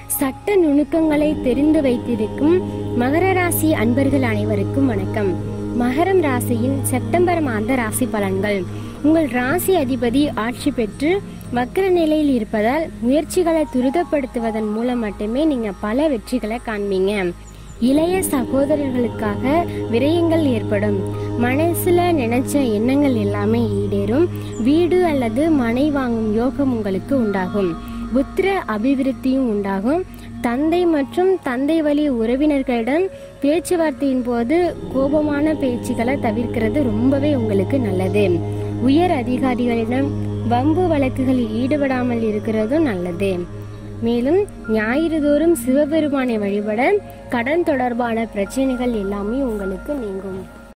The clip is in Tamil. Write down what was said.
சட்ட நுணுக்கங்களை தெரிந்து வைத்திருக்கும் மகர ராசி அன்பர்கள் அனைவருக்கும் வணக்கம் மகரம் ராசியின் செப்டம்பர் மாத ராசி பலன்கள் உங்கள் ராசி அதிபதி ஆட்சி பெற்று வக்கர நிலையில் இருப்பதால் முயற்சிகளை துரிதப்படுத்துவதன் மூலம் மட்டுமே நீங்க பல வெற்றிகளை காண்பீங்க இளைய சகோதரர்களுக்காக விரயங்கள் ஏற்படும் மனசுல நினைச்ச எண்ணங்கள் எல்லாமே ஈடேறும் வீடு அல்லது மனை வாங்கும் யோகம் உங்களுக்கு உண்டாகும் புத்திர அபிவிருத்தியும் உண்டாகும் தந்தை மற்றும் தந்தை வழி உறவினர்களிடம் பேச்சுவார்த்தையின் போது கோபமான பேச்சுக்களை தவிர்க்கிறது ரொம்பவே உங்களுக்கு நல்லது உயர் அதிகாரிகளிடம் வம்பு வழக்குகளில் ஈடுபடாமல் இருக்கிறதும் நல்லது மேலும் ஞாயிறு தோறும் சிவபெருமானை வழிபட கடன் தொடர்பான பிரச்சனைகள் எல்லாமே உங்களுக்கு நீங்கும்